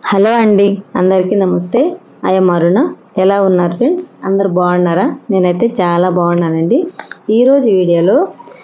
hello అండి అందరికీ నమస్తే ఐఎమ్ అరుణ ఎలా ఉన్నారు ఫ్రెండ్స్ అందరు బాగున్నారా నేనైతే చాలా బాగున్నానండి ఈరోజు వీడియోలో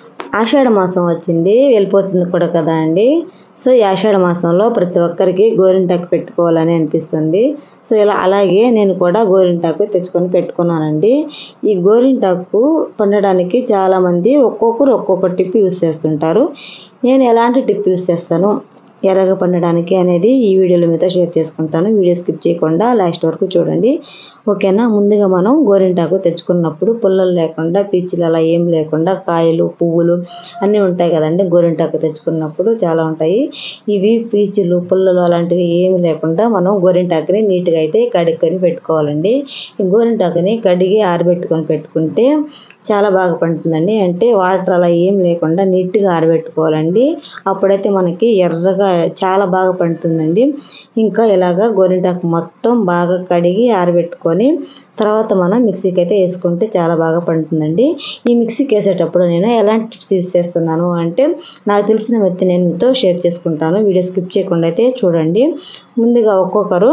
ఆషాఢ మాసం వచ్చింది వెళ్ళిపోతుంది కూడా కదా అండి సో ఈ ఆషాఢ మాసంలో ప్రతి ఒక్కరికి గోరింటాకు పెట్టుకోవాలని అనిపిస్తుంది సో ఇలా అలాగే నేను కూడా గోరింటాకు తెచ్చుకొని పెట్టుకున్నానండి ఈ గోరింటాకు పండడానికి చాలామంది ఒక్కొక్కరు ఒక్కొక్క టిప్ యూస్ చేస్తుంటారు నేను ఎలాంటి టిప్ యూస్ చేస్తాను ఎర్రగా పండడానికి అనేది ఈ వీడియోలో మీతో షేర్ చేసుకుంటాను వీడియో స్కిప్ చేయకుండా లాస్ట్ వరకు చూడండి ఓకేనా ముందుగా మనం గోరింటాకు తెచ్చుకున్నప్పుడు పుల్లలు లేకుండా పీచులు అలా ఏం లేకుండా కాయలు పువ్వులు అన్నీ ఉంటాయి కదండి గోరింటాకు తెచ్చుకున్నప్పుడు చాలా ఉంటాయి ఇవి పీచులు పుల్లలు అలాంటివి ఏమి లేకుండా మనం గోరింటాకుని నీట్గా అయితే కడుక్కొని పెట్టుకోవాలండి ఈ గోరింటాకుని కడిగి ఆరబెట్టుకొని పెట్టుకుంటే చాలా బాగా పండుతుందండి అంటే వాటర్ అలా ఏం లేకుండా నీట్గా ఆరబెట్టుకోవాలండి అప్పుడైతే మనకి ఎర్రగా చాలా బాగా పండుతుందండి ఇంకా ఇలాగా గోరింటాకు మొత్తం బాగా కడిగి ఆరబెట్టుకొని తర్వాత మనం మిక్సీకి అయితే వేసుకుంటే చాలా బాగా పండుతుందండి ఈ మిక్సీకి వేసేటప్పుడు నేను ఎలాంటి టిప్స్ యూస్ చేస్తున్నాను అంటే నాకు తెలిసిన వ్యక్తి నేను మీతో షేర్ చేసుకుంటాను వీడియో స్కిప్ చేయకుండా అయితే చూడండి ముందుగా ఒక్కొక్కరు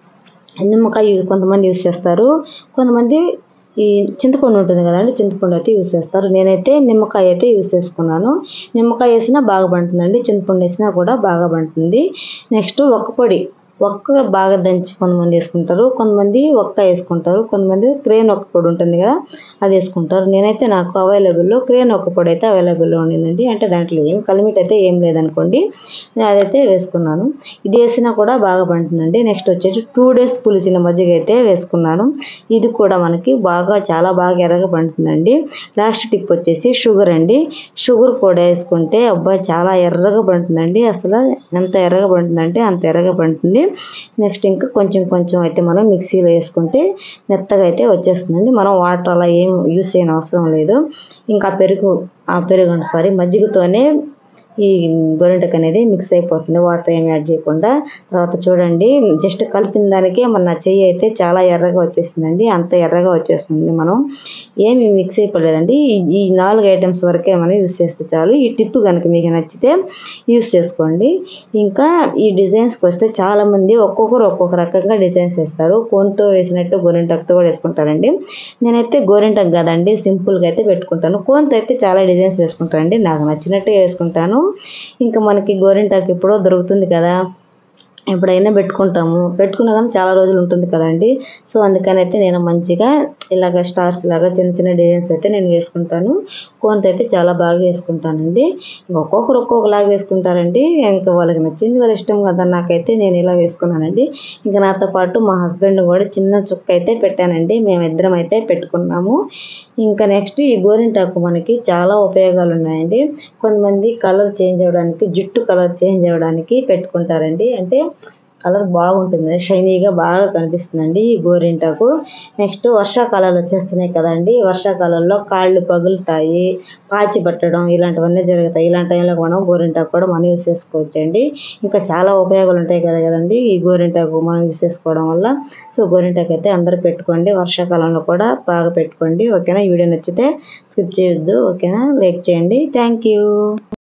నిమ్మకాయ కొంతమంది యూస్ చేస్తారు కొంతమంది ఈ చింతపండు ఉంటుంది కదండి చింతపండు అయితే యూస్ చేస్తారు నేనైతే నిమ్మకాయ అయితే యూస్ చేసుకున్నాను నిమ్మకాయ వేసినా బాగా పండుతుందండి చింతపండు వేసినా కూడా బాగా పండుతుంది నెక్స్ట్ ఒక్క పొడి ఒక్క బాగా దంచి కొంతమంది వేసుకుంటారు కొంతమంది ఒక్క వేసుకుంటారు కొంతమంది క్రేన్ ఒక్క పొడి ఉంటుంది కదా అది వేసుకుంటారు నేనైతే నాకు అవైలబుల్లో క్రేన్ ఒక్క పొడి అయితే అవైలబుల్లో ఉండిందండి అంటే దాంట్లో ఏం కలిమిట్ అయితే ఏం లేదనుకోండి నేను అదైతే వేసుకున్నాను ఇది వేసినా కూడా బాగా పండుతుందండి నెక్స్ట్ వచ్చేసి టూ డేస్ పులిచిన మజ్జిగ అయితే వేసుకున్నాను ఇది కూడా మనకి బాగా చాలా బాగా ఎర్రగా పండుతుందండి లాస్ట్ టిప్ వచ్చేసి షుగర్ అండి షుగర్ కూడా వేసుకుంటే అబ్బాయి చాలా ఎర్రగా పండుతుందండి అసలు ఎంత ఎర్రగా పండుతుందంటే అంత ఎర్రగా పండుతుంది నెక్స్ట్ ఇంకా కొంచెం కొంచెం అయితే మనం మిక్సీలో వేసుకుంటే మెత్తగా అయితే వచ్చేస్తుందండి మనం వాటర్ అలా ఏం యూస్ చేయని అవసరం లేదు ఇంకా పెరుగు ఆ పెరుగు సారీ మజ్జిగతోనే ఈ గోరింటకు అనేది మిక్స్ అయిపోతుంది వాటర్ ఏమి యాడ్ చేయకుండా తర్వాత చూడండి జస్ట్ కలిపిన దానికే మన చెయ్యి అయితే చాలా ఎర్రగా వచ్చేసిందండి అంత ఎర్రగా వచ్చేస్తుంది మనం ఏమి మిక్స్ అయిపోలేదండి ఈ నాలుగు ఐటమ్స్ వరకే మనం యూస్ చేస్తే చాలు ఈ టిప్ కనుక మీకు నచ్చితే యూస్ చేసుకోండి ఇంకా ఈ డిజైన్స్కి వస్తే చాలామంది ఒక్కొక్కరు ఒక్కొక్క రకంగా డిజైన్స్ వేస్తారు కోన్తో వేసినట్టు గోరింటాకుతో కూడా వేసుకుంటారండి నేనైతే గోరింటాకు కదండి సింపుల్గా అయితే పెట్టుకుంటాను కోన్తో అయితే చాలా డిజైన్స్ వేసుకుంటానండి నాకు నచ్చినట్టు వేసుకుంటాను ఇంకా మనకి గోరింటాకు ఎప్పుడో దొరుకుతుంది కదా ఎప్పుడైనా పెట్టుకుంటాము పెట్టుకున్నా కానీ చాలా రోజులు ఉంటుంది కదండి సో అందుకని అయితే నేను మంచిగా ఇలాగ స్టార్స్ లాగా చిన్న చిన్న డిజైన్స్ అయితే నేను వేసుకుంటాను కోన్తో అయితే చాలా బాగా వేసుకుంటానండి ఒక్కొక్కరు ఒక్కొక్కలాగా వేసుకుంటారండి ఇంకా వాళ్ళకి నచ్చింది వాళ్ళ ఇష్టం కదా నాకైతే నేను ఇలా వేసుకున్నానండి ఇంకా నాతో పాటు మా హస్బెండ్ కూడా చిన్న చుక్క అయితే పెట్టానండి మేమిద్దరం అయితే పెట్టుకున్నాము ఇంకా నెక్స్ట్ ఈ గోరింటాకు మనకి చాలా ఉపయోగాలు ఉన్నాయండి కొంతమంది కలర్ చేంజ్ అవ్వడానికి జుట్టు కలర్ చేంజ్ అవ్వడానికి పెట్టుకుంటారండి అంటే కలర్ బాగుంటుంది షైనీగా బాగా కనిపిస్తుందండి ఈ గోరింటాకు నెక్స్ట్ వర్షాకాలాలు వచ్చేస్తున్నాయి కదండి వర్షాకాలంలో కాళ్ళు పగులుతాయి పాచి పట్టడం ఇలాంటివన్నీ జరుగుతాయి ఇలాంటి టైంలో మనం గోరింటాకు కూడా మనం యూస్ చేసుకోవచ్చండి ఇంకా చాలా ఉపయోగాలు ఉంటాయి కదా కదండి ఈ గోరింటాకు మనం యూస్ చేసుకోవడం వల్ల సో గోరింటాకు అయితే అందరూ పెట్టుకోండి వర్షాకాలంలో కూడా బాగా పెట్టుకోండి ఓకేనా వీడియో నచ్చితే స్కిప్ చేయొద్దు ఓకేనా లైక్ చేయండి థ్యాంక్ యూ